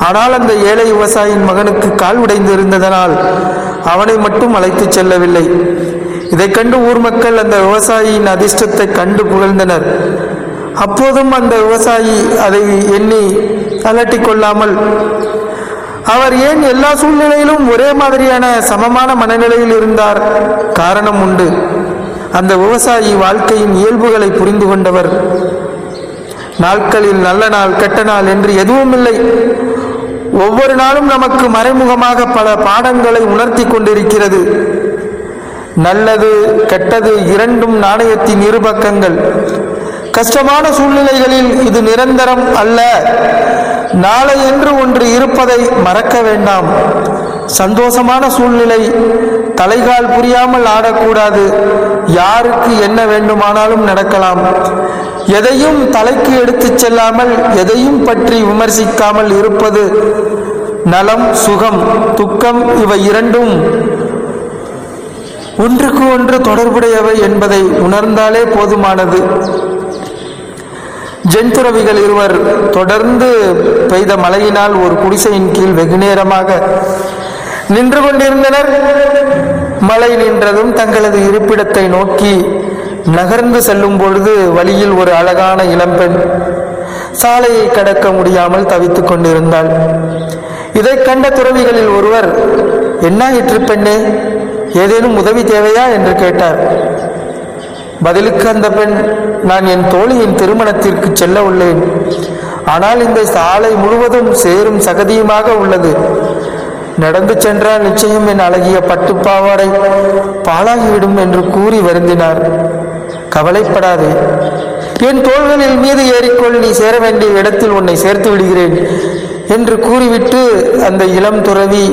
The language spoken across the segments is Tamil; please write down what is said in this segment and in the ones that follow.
ஆனால் அந்த ஏழை விவசாயியின் மகனுக்கு கால் உடைந்து இருந்ததனால் அவனை மட்டும் அழைத்துச் செல்லவில்லை இதைக் கண்டு ஊர் மக்கள் அந்த விவசாயியின் அதிர்ஷ்டத்தை கண்டு புகழ்ந்தனர் அப்போதும் அந்த விவசாயி அதை எண்ணி அலட்டிக் கொள்ளாமல் அவர் ஏன் எல்லா சூழ்நிலையிலும் ஒரே மாதிரியான சமமான மனநிலையில் இருந்தார் காரணம் உண்டு அந்த விவசாயி வாழ்க்கையின் இயல்புகளை புரிந்து கொண்டவர் நாட்களில் நல்ல நாள் கெட்ட நாள் என்று எதுவும் இல்லை ஒவ்வொரு நாளும் நமக்கு மறைமுகமாக பல பாடங்களை உணர்த்தி கொண்டிருக்கிறது நல்லது கெட்டது இரண்டும் நாணயத்தின் இரு பக்கங்கள் கஷ்டமான சூழ்நிலைகளில் இது நிரந்தரம் அல்ல நாளை என்று ஒன்று இருப்பதை மறக்க வேண்டாம் சந்தோஷமான சூழ்நிலை தலைகால் புரியாமல் ஆடக்கூடாது யாருக்கு என்ன வேண்டுமானாலும் நடக்கலாம் எதையும் தலைக்கு எடுத்துச் செல்லாமல் எதையும் பற்றி விமர்சிக்காமல் இருப்பது நலம் சுகம் துக்கம் இவை இரண்டும் ஒன்றுக்கு ஒன்று தொடர்புடையவை என்பதை உணர்ந்தாலே போதுமானது ஜென்துறவிகள் இருவர் தொடர்ந்து பெய்த மழையினால் ஒரு குடிசையின் கீழ் வெகுநேரமாக நின்று கொண்டிருந்தனர் மழை நின்றதும் தங்களது இருப்பிடத்தை நோக்கி நகர்ந்து செல்லும் பொழுது வழியில் ஒரு அழகான இளம்பெண் சாலையை கடக்க முடியாமல் தவித்துக் கொண்டிருந்தாள் இதைக் கண்ட துறவிகளில் ஒருவர் என்னாயிற்று பெண்ணே ஏதேனும் உதவி தேவையா என்று கேட்டார் பதிலுக்கு அந்த பெண் நான் என் தோழியின் திருமணத்திற்கு செல்ல உள்ளேன் ஆனால் இந்த சாலை முழுவதும் சேரும் சகதியுமாக உள்ளது நடந்து சென்றால் நிச்சயம் என் அழகிய பட்டு பாவாடை பாழாகிவிடும் என்று கூறி வருந்தினார் கவலைப்படாதே என் தோள்களில் மீது ஏறிக்கொள் நீ சேர வேண்டிய இடத்தில் உன்னை சேர்த்து விடுகிறேன் என்று கூறிவிட்டு அந்த இளம் துறவி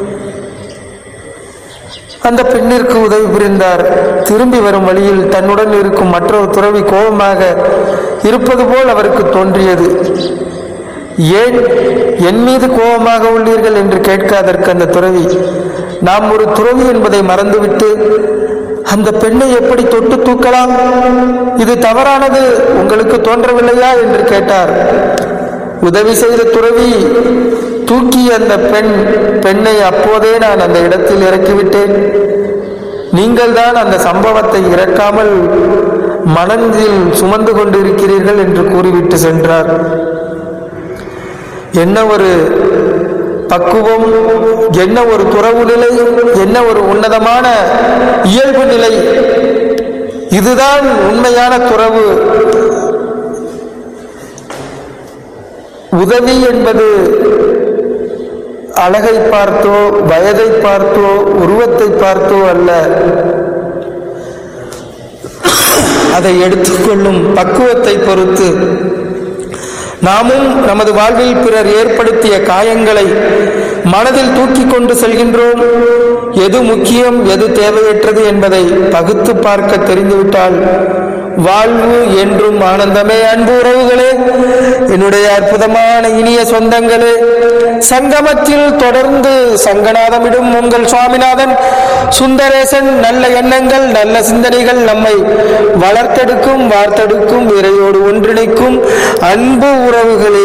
அந்த பெண்ணிற்கு உதவி புரிந்தார் திரும்பி வரும் வழியில் தன்னுடன் இருக்கும் மற்றொரு துறவி கோபமாக இருப்பது போல் அவருக்கு தோன்றியது ஏன் என் மீது கோபமாக உள்ளீர்கள் என்று கேட்காதற்கு அந்த துறவி நாம் ஒரு துறவி என்பதை மறந்துவிட்டு அந்த பெண்ணை எப்படி தொட்டு தூக்கலாம் இது தவறானது உங்களுக்கு தோன்றவில்லையா என்று கேட்டார் உதவி செய்த துறவி தூக்கி அந்த பெண் பெண்ணை அப்போதே நான் அந்த இடத்தில் இறக்கிவிட்டேன் நீங்கள் தான் அந்த சம்பவத்தை இறக்காமல் மனதில் சுமந்து கொண்டிருக்கிறீர்கள் என்று கூறிவிட்டு சென்றார் என்ன ஒரு பக்குவம் என்ன ஒரு துறவு நிலை என்ன ஒரு உன்னதமான இயல்பு நிலை இதுதான் உண்மையான துறவு உதவி என்பது அழகை பார்த்தோ வயதை பார்த்தோ உருவத்தை பார்த்தோ அல்ல அதை எடுத்துக்கொள்ளும் பக்குவத்தை பொறுத்து நாமும் நமது வாழ்வில் பிறர் ஏற்படுத்திய காயங்களை மனதில் தூக்கி கொண்டு செல்கின்றோம் எது முக்கியம் எது தேவையற்றது என்பதை பகுத்து பார்க்க தெரிந்துவிட்டால் வாழ்வு என்றும் ஆனந்தமே அன்பு உறவுகளே என்னுடைய அற்புதமான இனிய சொந்தங்களே சங்கமத்தில் தொடர்ந்து சங்கநாதமிடும் உங்கள் சுவாமிநாதன் சுந்தரேசன் நல்ல எண்ணங்கள் நல்ல சிந்தனைகள் நம்மை வளர்த்தெடுக்கும் வார்த்தெடுக்கும் இறையோடு ஒன்றிணைக்கும் அன்பு உறவுகளே